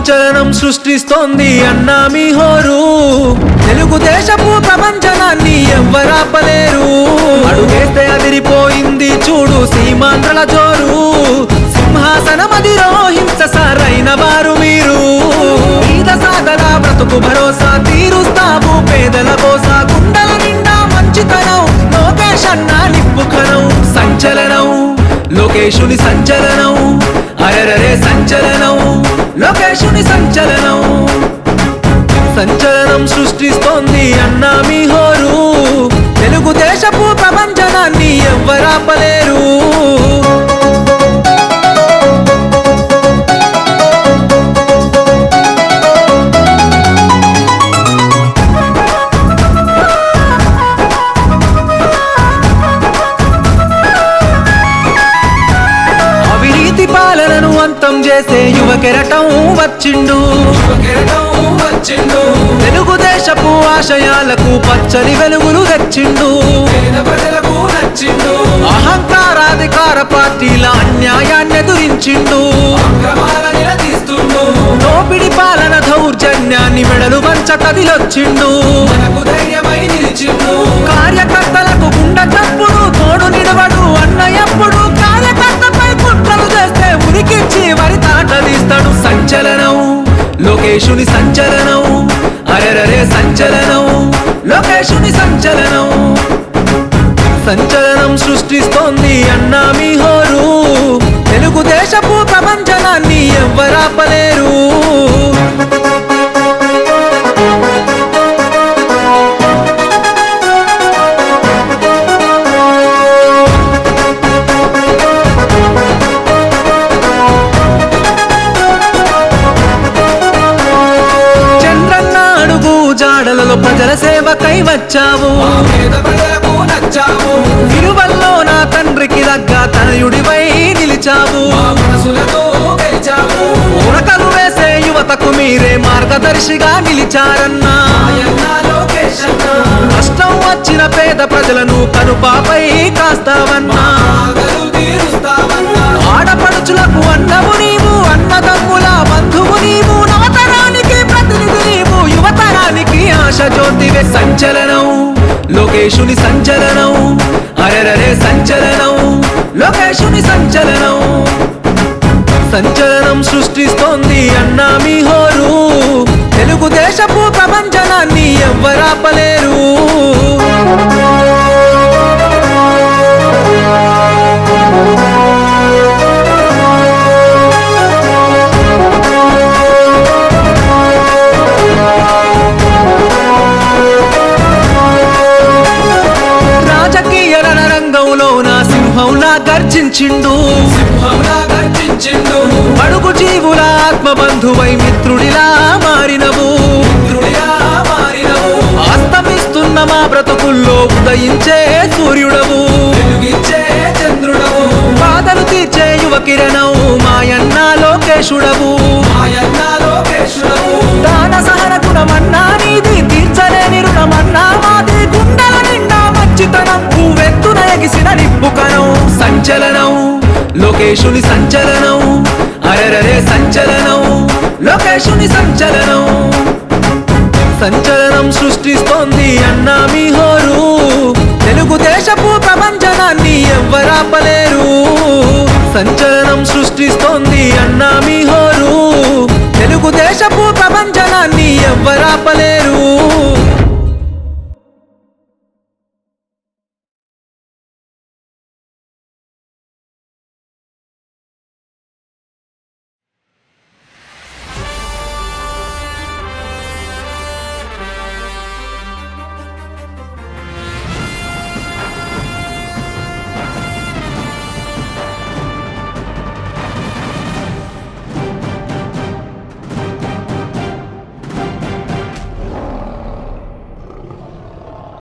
సంచలనం సృష్టిస్తోంది అన్నా మీ హోరు తెలుగుదేశపు ప్రపంచనాన్ని ఎవ్వరాపలేరు అడుగేస్తే అదిరిపోయింది చూడు సీమాంధ్రల జోరు సింహాసనం అధిరోహించ సారైన వారు మీరు మీద సాగల బ్రతుకు భరోసా తీరుస్తాము పేదల కోసా గుండెల నిండా మంచితనం లోకేష్ అన్నా నిప్పుఖనం సంచలనం లోకేశుని సంచలనం అరరరే సంచలనం లోకేశుని సంచలనం సంచలనం సృష్టిస్తోంది అన్నా మీ హోరు తెలుగుదేశపు ప్రపంచనాన్ని ఎవ్వరాపలేరు అవినీతి పాలనను అంతం చేసే యువ కెరటం వచ్చిండు తెలుగుదేశపు ఆశయాలకు పచ్చని వెలుగులు తెచ్చిండు అహంకారాధికార పార్టీల అన్యాయాన్ని ఎదురించిండు దోపిడి పాలన దౌర్జన్యాన్ని మెడలు వంచ కదిలొచ్చిండు కార్యకర్తలకు గుండె చప్పుడు తోడు నిడవడు అన్న ఎప్పుడు కార్యకర్తపై కుట్రలు చేస్తే ఉరికిచ్చి వరి తాట తీస్తాడు సంచలనం లోకేశుని సంచలనం అరెరరే సంచలనం లోకేశుని సంచలనం సంచలనం సృష్టిస్తోంది అన్నా మీ హోరు తెలుగుదేశపు ప్రపంచనాన్ని ఎవ్వరాపలేరు చంద్రన్న అడుగు జాడలలో ప్రజల సేవకై వచ్చావు విలువల్లో నా తండ్రికి దగ్గ తనయుడివై నిలిచావు ఉరకలు వేసే యువతకు మీరే మార్గదర్శిగా నిలిచారన్నా కష్టం వచ్చిన పేద ప్రజలను కనుపాపై కాస్తావన్నా ఆడపడుచులకు అన్నము నీవు అన్నదమ్ముల బంధువు నీవు నవతరానికి ప్రతినిధి నీవు యువతరానికి ఆశ జ్యోతివే సంచలనం లోకేశుని సంచలనం అరెరరే సంచలనం లోకేశుని సంచలనం సంచలనం సృష్టిస్తోంది అన్నా మీ హోరు తెలుగుదేశపు ప్రపంచనాన్ని ఎవ్వరాపలేరు రాజకీయ రణరంగంలో నా సింహంలా గర్జించిండు అడుగు జీవుల ఆత్మబంధువై మిత్రుడిలా మారినవు అస్తమిస్తున్న మా బ్రతుకుల్లో ఉదయించే సూర్యుడవు బాధలు తీర్చే యువ కిరణం మాయన్న లోకేశుడవు దాన సహన గుణమన్నా నీది తీర్చలేని రుణమన్నా మాది గుండెల నిండా మంచితనం పువ్వెత్తున ఎగిసిన నిప్పుకనం సంచలనం లోకేశుని సంచలనం అరెరరే సంచలనం లోకేశుని సంచలనం సంచలనం సృష్టిస్తోంది అన్నా మీ హోరు తెలుగుదేశపు ప్రపంచనాన్ని ఎవ్వరాపలేరు సంచలనం సృష్టిస్తోంది అన్నా మీ హోరు తెలుగుదేశపు ప్రపంచనాన్ని ఎవ్వరాపలేరు